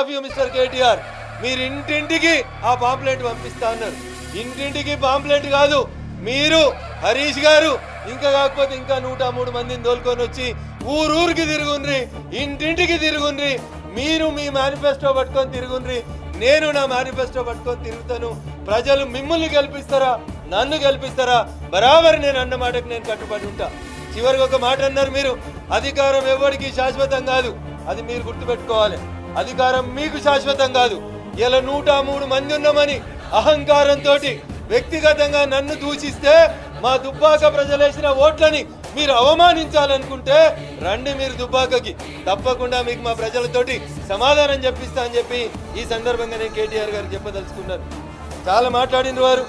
of you mister KTR మీరు ఇంటింటికి ఆ పాంప్లెట్ పంపిస్తా అన్నారు ఇంటింటికి పాంప్లెట్ కాదు మీరు హరీష్ గారు ఇంకా కాకపోతే ఇంకా నూట మూడు మందిని తోలుకొని వచ్చి ఊరూరికి తిరుగుండ్రి ఇంటింటికి తిరుగుండ్రి మీరు మీ మేనిఫెస్టో పట్టుకొని తిరుగుండ్రి నేను నా మేనిఫెస్టో పట్టుకొని తిరుగుతాను ప్రజలు మిమ్మల్ని గెలిపిస్తారా నన్ను గెలిపిస్తారా బరాబర్ నేను అన్న మాటకు నేను కట్టుబడి ఉంటా చివరికి ఒక మాట అన్నారు మీరు అధికారం ఎవరికి శాశ్వతం కాదు అది మీరు గుర్తుపెట్టుకోవాలి అధికారం మీకు శాశ్వతం కాదు ఇలా నూట మూడు మంది ఉన్నామని అహంకారంతో వ్యక్తిగతంగా నన్ను దూషిస్తే మా దుబ్బాక ప్రజలేసిన ఓట్లని మీరు అవమానించాలనుకుంటే రండి మీరు దుబ్బాకకి తప్పకుండా మీకు మా ప్రజలతోటి సమాధానం చెప్పిస్తా అని చెప్పి ఈ సందర్భంగా నేను కేటీఆర్ గారికి చెప్పదలుచుకున్నాను చాలా మాట్లాడిన వారు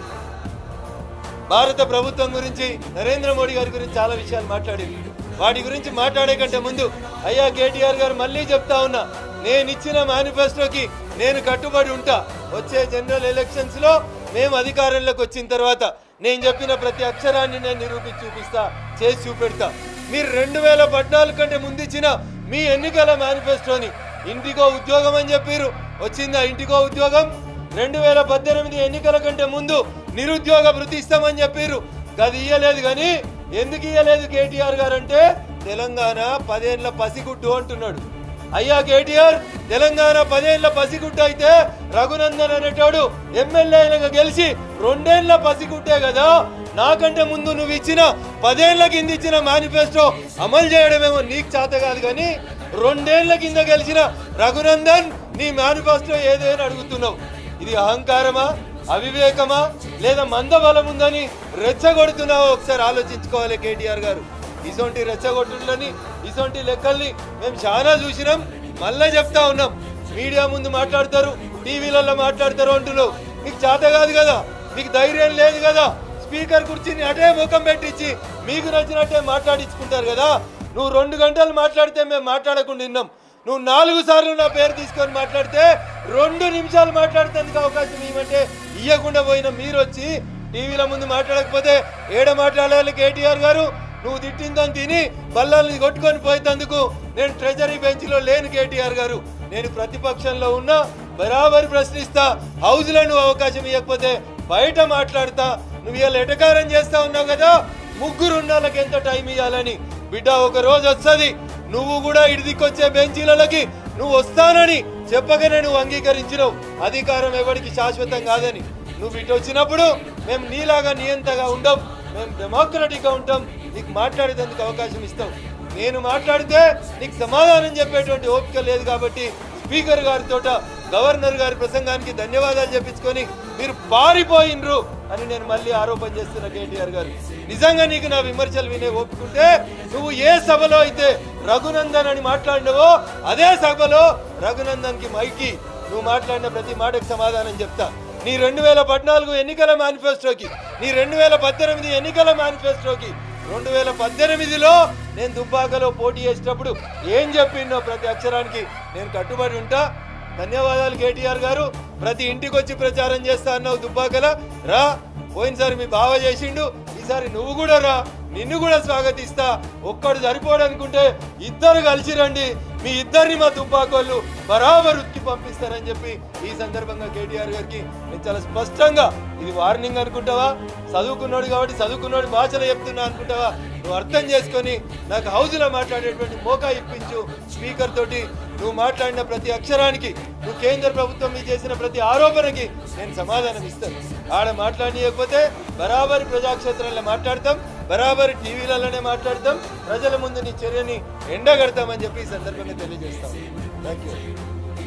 భారత ప్రభుత్వం గురించి నరేంద్ర మోడీ గారి గురించి చాలా విషయాలు మాట్లాడింది వాటి గురించి మాట్లాడే కంటే ముందు అయ్యా కేటీఆర్ గారు మళ్ళీ చెప్తా ఉన్నా నేను ఇచ్చిన మేనిఫెస్టోకి నేను కట్టుబడి ఉంటా వచ్చే జనరల్ ఎలక్షన్స్ లో మేము అధికారంలోకి వచ్చిన తర్వాత నేను చెప్పిన ప్రతి అక్షరాన్ని నేను నిరూపించి చూపిస్తా చేసి చూపెడతా మీరు రెండు వేల పద్నాలుగు కంటే ముందు ఇచ్చిన మీ ఎన్నికల మేనిఫెస్టోని ఇంటికో ఉద్యోగం అని చెప్పారు వచ్చిందా ఇంటికో ఉద్యోగం రెండు వేల పద్దెనిమిది ఎన్నికల కంటే ముందు నిరుద్యోగ భృతి ఇస్తామని చెప్పారు గది ఇయ్యలేదు కానీ ఎందుకు ఇయ్యలేదు కేటీఆర్ గారు అంటే తెలంగాణ పదేళ్ల పసిగుడ్డు అంటున్నాడు అయ్యా కేటీఆర్ తెలంగాణ పదేళ్ల పసిగుడ్డు అయితే రఘునందన్ అనేటోడు ఎమ్మెల్యేలుగా గెలిచి రెండేళ్ల పసిగుడ్డే కదా నాకంటే ముందు నువ్వు ఇచ్చిన పదేళ్ల కింద ఇచ్చిన మేనిఫెస్టో అమలు చేయడమేమో నీకు చేత కాదు కానీ రెండేళ్ల కింద గెలిచిన రఘునందన్ నీ మేనిఫెస్టో ఏదైనా అడుగుతున్నావు ఇది అహంకారమా అవివేకమా లేదా మందబలం ఉందని రెచ్చగొడుతున్నావో ఒకసారి ఆలోచించుకోవాలి కేటీఆర్ గారు ఇసొంటి రెచ్చగొట్టులని ఇసొంటి లెక్కల్ని మేము చాలా చూసినాం మళ్ళీ చెప్తా ఉన్నాం మీడియా ముందు మాట్లాడతారు టీవీలలో మాట్లాడతారు అంటున్నావు మీకు చేత కాదు కదా మీకు ధైర్యం లేదు కదా స్పీకర్ కుర్చీని అటే ముఖం పెట్టించి మీకు నచ్చినట్టే మాట్లాడించుకుంటారు కదా నువ్వు రెండు గంటలు మాట్లాడితే మేము మాట్లాడకుండా విన్నాం నువ్వు నాలుగు సార్లు నా పేరు తీసుకొని మాట్లాడితే రెండు నిమిషాలు మాట్లాడేందుకు అవకాశం ఇవ్వమంటే ఇవ్వకుండా పోయిన మీరు వచ్చి టీవీల ముందు మాట్లాడకపోతే ఏడ మాట్లాడాలి కేటీఆర్ గారు నువ్వు తిట్టిందని తిని బల్లాల్ని కొట్టుకొని పోయేందుకు నేను ట్రెజరీ బెంచ్లో లేను కేటీఆర్ గారు నేను ప్రతిపక్షంలో ఉన్నా బరాబరి ప్రశ్నిస్తా హౌస్లో నువ్వు అవకాశం ఇవ్వకపోతే బయట మాట్లాడతా నువ్వు ఇలా ఎటకారం చేస్తా ఉన్నావు కదా ముగ్గురు ఉన్న వాళ్ళకి ఎంత టైం ఇవ్వాలని బిడ్డ ఒక రోజు వస్తుంది నువ్వు కూడా ఇడిదికొచ్చే బెంచీలకి నువ్వు వస్తానని చెప్పగానే నువ్వు అంగీకరించినావు అధికారం ఎవరికి శాశ్వతం కాదని నువ్వు ఇటు వచ్చినప్పుడు మేము నీలాగా నియంతగా ఉండం మేము డెమోక్రటిక్గా ఉంటాం నీకు మాట్లాడేందుకు అవకాశం ఇస్తాం నేను మాట్లాడితే నీకు సమాధానం చెప్పేటువంటి ఓపిక లేదు కాబట్టి స్పీకర్ గారితో గవర్నర్ గారి ప్రసంగానికి ధన్యవాదాలు చెప్పించుకొని మీరు పారిపోయినరు అని నేను మళ్ళీ ఆరోపణ చేస్తున్న కేటీఆర్ గారు నిజంగా నీకు నా విమర్శలు వినే ఒప్పుకుంటే నువ్వు ఏ సభలో అయితే రఘునందన్ అని మాట్లాడినవో అదే సభలో రఘునందన్ కి మైకి నువ్వు మాట్లాడిన ప్రతి మాటకు సమాధానం చెప్తా నీ రెండు వేల పద్నాలుగు ఎన్నికల మేనిఫెస్టోకి నీ రెండు వేల పద్దెనిమిది ఎన్నికల మేనిఫెస్టోకి రెండు వేల పద్దెనిమిదిలో నేను దుబ్బాకలో పోటీ చేసేటప్పుడు ఏం చెప్పిండో ప్రతి అక్షరానికి నేను కట్టుబడి ఉంటా ధన్యవాదాలు కేటీఆర్ గారు ప్రతి ఇంటికి వచ్చి ప్రచారం చేస్తా అన్నావు దుబ్బాకల రా పోయినసారి మీ బావ చేసిండు ఈసారి నువ్వు కూడా రా నిన్ను కూడా స్వాగతిస్తా ఒక్కడు సరిపోడనుకుంటే ఇద్దరు కలిసి రండి మీ ఇద్దరిని మా దుబ్బాకోళ్ళు బరాబర్ ఉత్తి పంపిస్తారని చెప్పి ఈ సందర్భంగా కేటీఆర్ గారికి నేను చాలా స్పష్టంగా ఇది వార్నింగ్ అనుకుంటావా చదువుకున్నాడు కాబట్టి చదువుకున్నాడు భాషలో చెప్తున్నా అనుకుంటావా నువ్వు అర్థం చేసుకొని నాకు హౌస్లో మాట్లాడేటువంటి మోకా ఇప్పించు స్పీకర్ తోటి నువ్వు మాట్లాడిన ప్రతి అక్షరానికి నువ్వు కేంద్ర ప్రభుత్వం మీద చేసిన ప్రతి ఆరోపణకి నేను సమాధానం ఇస్తాను ఆడ మాట్లాడనీయకపోతే బరాబరి ప్రజాక్షేత్రంలో మాట్లాడతాం బరాబరి టీవీలలోనే మాట్లాడతాం ప్రజల ముందు నీ చర్యని ఎండగడతామని చెప్పి ఈ సందర్భంగా తెలియజేస్తాం థ్యాంక్ యూ